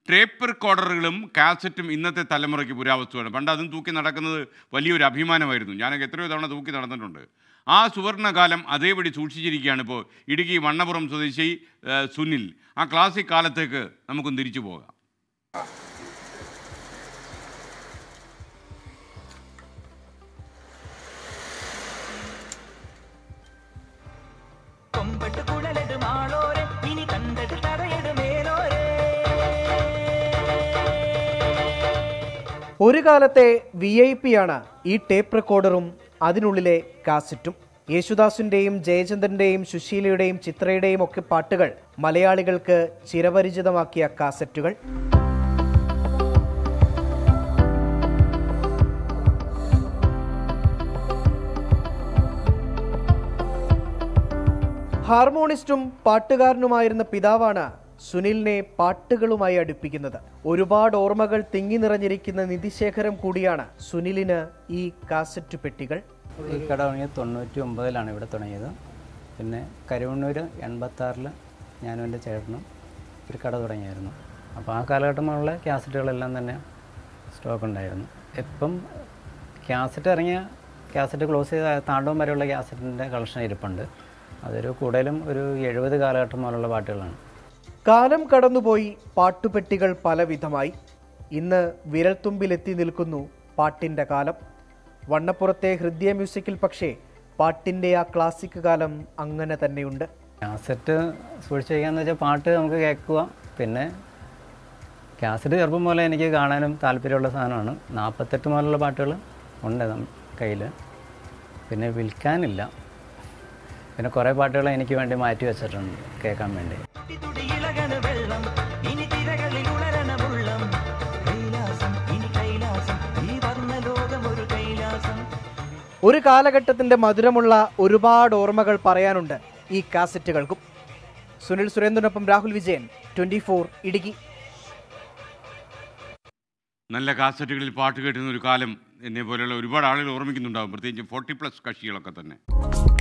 tape റെക്കോർഡറുകളും കാസറ്റും ഇന്നത്തെ തലമുറയ്ക്ക് പുരാവസ്തുവാണ് പണ്ട് അതും തൂക്കി നടക്കുന്നത് വലിയൊരു അഭിമാനമായിരുന്നു ഞാനൊക്കെ എത്രയോ തവണ തൂക്കി നടന്നിട്ടുണ്ട് ആ സുവർണകാലം അതേപടി സൂക്ഷിച്ചിരിക്കുകയാണ് ഇപ്പോൾ ഇടുക്കി വണ്ണപുറം സ്വദേശി ഏ, സുനിൽ ആ ക്ലാസിക് കാലത്തേക്ക് നമുക്കൊന്ന് തിരിച്ചു പോകാം കൊമ്പട്ട് കുഴലത് മാളോരെ ഇനി കണ്ടത് തറയത് മേലോരെ ഒരു കാലത്തെ വി ഐ പി ആണ് ഈ ടേപ്പ് റെക്കോർഡറും അതിനുള്ളിലെ കാസറ്റും യേശുദാസിന്റെയും ജയചന്ദ്രന്റെയും സുശീലയുടെയും ചിത്രയുടെയും ഒക്കെ പാട്ടുകൾ മലയാളികൾക്ക് ചിരപരിചിതമാക്കിയ കാസറ്റുകൾ ഹാർമോണിസ്റ്റും പാട്ടുകാരനുമായിരുന്ന പിതാവാണ് സുനിലിനെ പാട്ടുകളുമായി അടുപ്പിക്കുന്നത് ഒരുപാട് ഓർമ്മകൾ തിങ്ങി നിറഞ്ഞിരിക്കുന്ന നിധിശേഖരം കൂടിയാണ് സുനിലിന് ഈ കാസറ്റ് പെട്ടികൾ ഈ കട തുടങ്ങിയത് തൊണ്ണൂറ്റി ഒമ്പതിലാണ് ഇവിടെ തുടങ്ങിയത് പിന്നെ കരുവണ്ണൂർ എൺപത്താറിൽ ഞാനും എൻ്റെ ചേട്ടനും ഒരു കട തുടങ്ങിയായിരുന്നു അപ്പോൾ ആ കാലഘട്ടമുള്ള ക്യാസറ്റുകളെല്ലാം തന്നെ സ്റ്റോക്ക് ഉണ്ടായിരുന്നു ഇപ്പം ക്യാസറ്റ് ഇറങ്ങിയ ക്യാസറ്റ് ക്ലോസ് ചെയ്ത താണ്ടവും വരെയുള്ള ക്യാസറ്റിൻ്റെ കളക്ഷൻ ഇരിപ്പുണ്ട് അതൊരു കൂടുതലും ഒരു എഴുപത് കാലഘട്ടം മുതലുള്ള പാട്ടുകളാണ് കാലം കടന്നുപോയി പാട്ടുപെട്ടികൾ പലവിധമായി ഇന്ന് വിരൽത്തുമ്പിലെത്തി നിൽക്കുന്നു പാട്ടിൻ്റെ കാലം വണ്ണപ്പുറത്തെ ഹൃദയ മ്യൂസിക്കിൽ പക്ഷേ പാട്ടിൻ്റെ ആ ക്ലാസിക് കാലം അങ്ങനെ തന്നെയുണ്ട് കാസറ്റ് സൂക്ഷിച്ച് വയ്ക്കാന്ന് വെച്ചാൽ പാട്ട് നമുക്ക് കേൾക്കുക പിന്നെ കാസറ്റ് ചെറുപ്പം പോലെ എനിക്ക് കാണാനും താല്പര്യമുള്ള സാധനമാണ് നാൽപ്പത്തെട്ട് മുതലുള്ള പാട്ടുകൾ ഉണ്ട് കയ്യിൽ പിന്നെ വിൽക്കാനില്ല പിന്നെ കുറേ പാട്ടുകൾ എനിക്ക് വേണ്ടി മാറ്റി വെച്ചിട്ടുണ്ട് കേൾക്കാൻ വേണ്ടി തുടി ഇളകണ വെള്ളം ഇനി തിരകളിൽ ഉണരണ ഉള്ളം കൈലാസം ഇനി കൈലാസം ഈ വർണ്ണ ലോകം ഒരു കൈലാസം ഒരു കാലഘട്ടത്തിൻ്റെ മധുരമുള്ള ഒരുപാട് ഓർമ്മകൾ പറയാനുണ്ട് ഈ കാസറ്റുകൾക്കും സുനിൽ സുരേന്ദ്രനൊപ്പം രാഹുൽ വിജയൻ ട്വൻറ്റി ഫോർ ഇടുക്കി നല്ല കാസറ്റുകളിൽ പാട്ട് കേട്ടുന്ന ഒരു കാലം എന്നെ പോലെയുള്ള ഒരുപാട് ആളുകൾ ഓർമ്മിക്കുന്നുണ്ടാകും പ്രത്യേകിച്ച് ഫോർട്ടി പ്ലസ് കക്ഷികളൊക്കെ തന്നെ